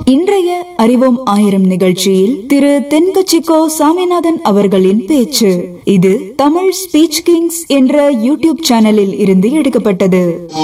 இன்றைய அறிவோம் ஆயிரம் நிகழ்ச்சியில் திரு தென்கச்சிக்கோ சாமிநாதன் அவர்களின் பேச்சு இது தமிழ் ஸ்பீச் கிங்ஸ் என்ற யூடியூப் சேனலில் இருந்து எடுக்கப்பட்டது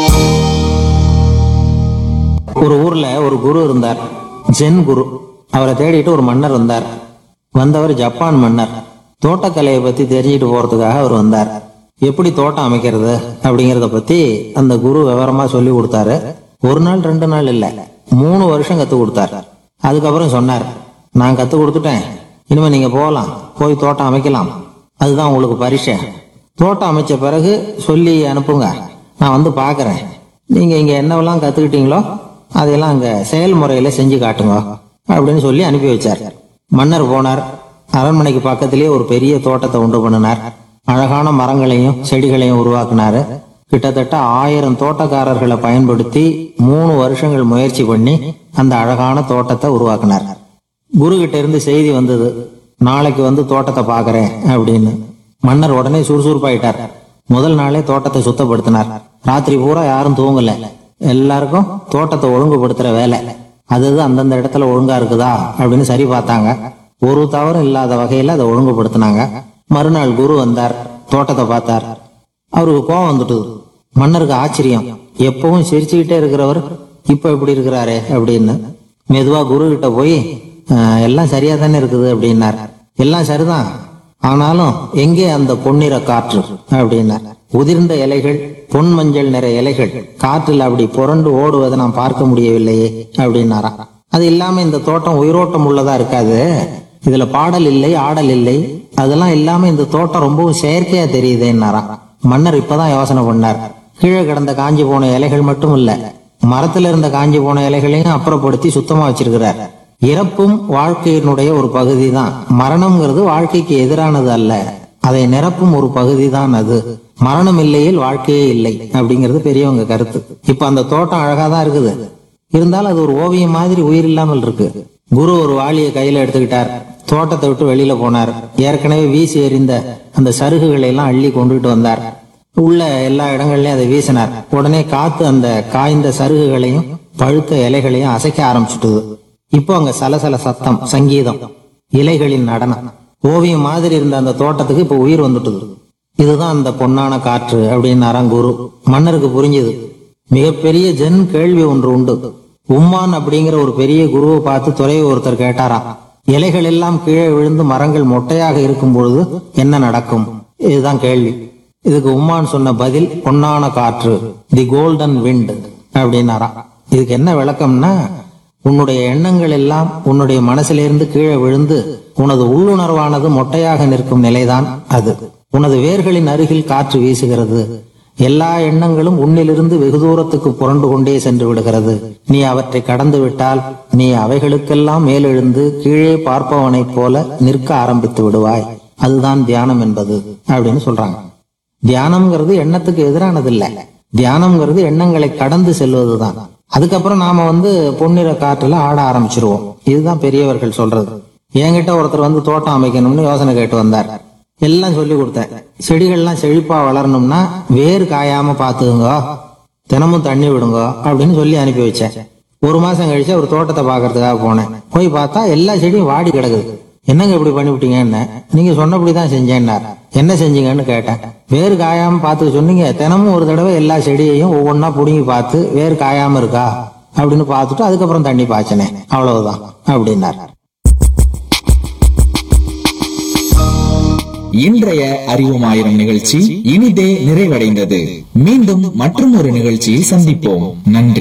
ஒரு ஊர்ல ஒரு குரு இருந்தார் ஜென் குரு அவரை தேடிட்டு ஒரு மன்னர் வந்தார் வந்தவர் ஜப்பான் மன்னர் தோட்டக்கலையை பத்தி தெரிஞ்சுட்டு போறதுக்காக அவர் வந்தார் எப்படி தோட்டம் அமைக்கிறது அப்படிங்கறத பத்தி அந்த குரு விவரமா சொல்லி கொடுத்தாரு ஒரு நாள் ரெண்டு நாள் இல்ல மூணு வருஷம் கத்து கொடுத்தார் அதுக்கப்புறம் சொன்னார் நான் கத்து கொடுத்துட்டேன் இனிமே நீங்க போகலாம் போய் தோட்டம் அமைக்கலாம் அதுதான் உங்களுக்கு பரிசை தோட்டம் அமைச்ச பிறகு சொல்லி அனுப்புங்க நான் வந்து பார்க்கறேன் நீங்க இங்க என்னவெல்லாம் கத்துக்கிட்டீங்களோ அதையெல்லாம் அங்க செயல்முறையில செஞ்சு காட்டுங்க அப்படின்னு சொல்லி அனுப்பி வச்சார் மன்னர் போனார் அரண்மனைக்கு பக்கத்திலேயே ஒரு பெரிய தோட்டத்தை உண்டு பண்ணினார் அழகான மரங்களையும் செடிகளையும் உருவாக்குனாரு கிட்டத்தட்ட ஆயிரம் தோட்டக்காரர்களை பயன்படுத்தி மூணு வருஷங்கள் முயற்சி பண்ணி அந்த அழகான தோட்டத்தை உருவாக்குனார் குரு கிட்ட இருந்து செய்தி வந்தது நாளைக்கு வந்து தோட்டத்தை பார்க்கறேன் அப்படின்னு மன்னர் உடனே சுறுசுறுப்பாயிட்டார் முதல் நாளே தோட்டத்தை சுத்தப்படுத்தினார் ராத்திரி பூரா யாரும் தூங்கல எல்லாருக்கும் தோட்டத்தை ஒழுங்குபடுத்துற வேலை அது அந்தந்த இடத்துல ஒழுங்கா இருக்குதா அப்படின்னு சரி பார்த்தாங்க ஒரு தவறும் இல்லாத வகையில அதை ஒழுங்குபடுத்தினாங்க மறுநாள் குரு வந்தார் தோட்டத்தை பார்த்தார் அவருக்கு கோவம் வந்துட்டுது மன்னருக்கு ஆச்சரியம் எப்பவும் சிரிச்சுக்கிட்டே இருக்கிறவர் இப்ப எப்படி இருக்கிறாரே அப்படின்னு மெதுவா குரு கிட்ட போய் "அஹ், எல்லாம் சரியா தானே இருக்குது அப்படின்னார் எல்லாம் சரிதான் ஆனாலும் எங்கே அந்த பொன்னிற காற்று அப்படின்னார் உதிர்ந்த இலைகள் பொன் மஞ்சள் நிற இலைகள் காற்றில் அப்படி புரண்டு ஓடுவதை நான் பார்க்க முடியவில்லையே அப்படின்னாராம் அது இல்லாம இந்த தோட்டம் உயிரோட்டம் உள்ளதா இருக்காது இதுல பாடல் இல்லை ஆடல் இல்லை அதெல்லாம் இல்லாம இந்த தோட்டம் ரொம்பவும் செயற்கையா தெரியுதேன்னாராம் மன்னர் இப்பதான் யோசனை பண்ணார் கீழே கிடந்த காஞ்சி போன இலைகள் மட்டும் இல்ல மரத்துல இருந்த காஞ்சி போன இலைகளையும் அப்புறப்படுத்தி சுத்தமா வச்சிருக்கிறார் இறப்பும் வாழ்க்கையினுடைய ஒரு பகுதி தான் மரணம்ங்கிறது வாழ்க்கைக்கு எதிரானது அல்ல அதை நிரப்பும் ஒரு பகுதி தான் அது மரணம் இல்லையில் வாழ்க்கையே இல்லை அப்படிங்கிறது பெரியவங்க கருத்து இப்ப அந்த தோட்டம் அழகா தான் இருக்குது இருந்தாலும் அது ஒரு ஓவியம் மாதிரி உயிர் இல்லாமல் இருக்கு குரு ஒரு வாளியை கையில எடுத்துக்கிட்டார் தோட்டத்தை விட்டு வெளியில போனார் ஏற்கனவே வீசி எறிந்த அந்த சருகுகளை எல்லாம் அள்ளி கொண்டுட்டு வந்தார் உள்ள எல்லா இடங்கள்லயும் அதை வீசினார் உடனே காத்து அந்த காய்ந்த சருகுகளையும் பழுத்த இலைகளையும் அசைக்க ஆரம்பிச்சுட்டுது இப்போ அங்க சலசல சத்தம் சங்கீதம் இலைகளின் நடனம் ஓவியம் மாதிரி இருந்த அந்த தோட்டத்துக்கு இப்போ உயிர் வந்துட்டுது இதுதான் அந்த பொன்னான காற்று அப்படின்னாராம் குரு மன்னருக்கு புரிஞ்சுது மிகப்பெரிய ஜென் கேள்வி ஒன்று உண்டு உம்மான் அப்படிங்கிற ஒரு பெரிய குருவை பார்த்து துறையை ஒருத்தர் கேட்டாராம் இலைகள் எல்லாம் கீழே விழுந்து மரங்கள் மொட்டையாக இருக்கும் பொழுது என்ன நடக்கும் இதுதான் கேள்வி இதுக்கு உம்மான் சொன்ன பதில் பொன்னான காற்று தி கோல்டன் விண்ட் அப்படின்னாராம் இதுக்கு என்ன விளக்கம்னா உன்னுடைய எண்ணங்கள் எல்லாம் உன்னுடைய மனசிலிருந்து கீழே விழுந்து உனது உள்ளுணர்வானது மொட்டையாக நிற்கும் நிலைதான் அது உனது வேர்களின் அருகில் காற்று வீசுகிறது எல்லா எண்ணங்களும் உன்னிலிருந்து வெகு தூரத்துக்கு புரண்டு கொண்டே சென்று விடுகிறது நீ அவற்றை கடந்து விட்டால் நீ அவைகளுக்கெல்லாம் மேலெழுந்து கீழே பார்ப்பவனைப் போல நிற்க ஆரம்பித்து விடுவாய் அதுதான் தியானம் என்பது அப்படின்னு சொல்றாங்க தியானம்ங்கிறது எண்ணத்துக்கு எதிரானது இல்ல தியானம்ங்கிறது எண்ணங்களை கடந்து செல்வதுதான் அதுக்கப்புறம் நாம வந்து பொன்னிற காற்றுல ஆட ஆரம்பிச்சிருவோம் இதுதான் பெரியவர்கள் சொல்றது என்கிட்ட ஒருத்தர் வந்து தோட்டம் அமைக்கணும்னு யோசனை கேட்டு வந்தார் எல்லாம் சொல்லி கொடுத்தேன் செடிகள்லாம் செழிப்பா வளரணும்னா வேர் காயாம பாத்துக்குங்க தினமும் தண்ணி விடுங்க அப்படின்னு சொல்லி அனுப்பி வச்சேன் ஒரு மாசம் கழிச்சு ஒரு தோட்டத்தை பாக்குறதுக்காக போனேன் போய் பார்த்தா எல்லா செடியும் வாடி கிடக்குது என்னங்க இப்படி பண்ணிவிட்டீங்கன்னு நீங்க சொன்னபடிதான் செஞ்சேன்னார் என்ன செஞ்சீங்கன்னு கேட்டேன் வேர் காயாம பார்த்து சொன்னீங்க தினமும் ஒரு தடவை எல்லா செடியையும் ஒவ்வொன்றா புடுங்கி பார்த்து வேர் காயாம இருக்கா அப்படின்னு பார்த்துட்டு அதுக்கப்புறம் தண்ணி பாய்ச்சினேன் அவ்வளவுதான் அப்படின்னார் இன்றைய அறிவும் ஆயிரம் நிகழ்ச்சி இனிதே நிறைவடைந்தது மீண்டும் மற்றும் ஒரு நிகழ்ச்சியில் சந்திப்போம் நன்றி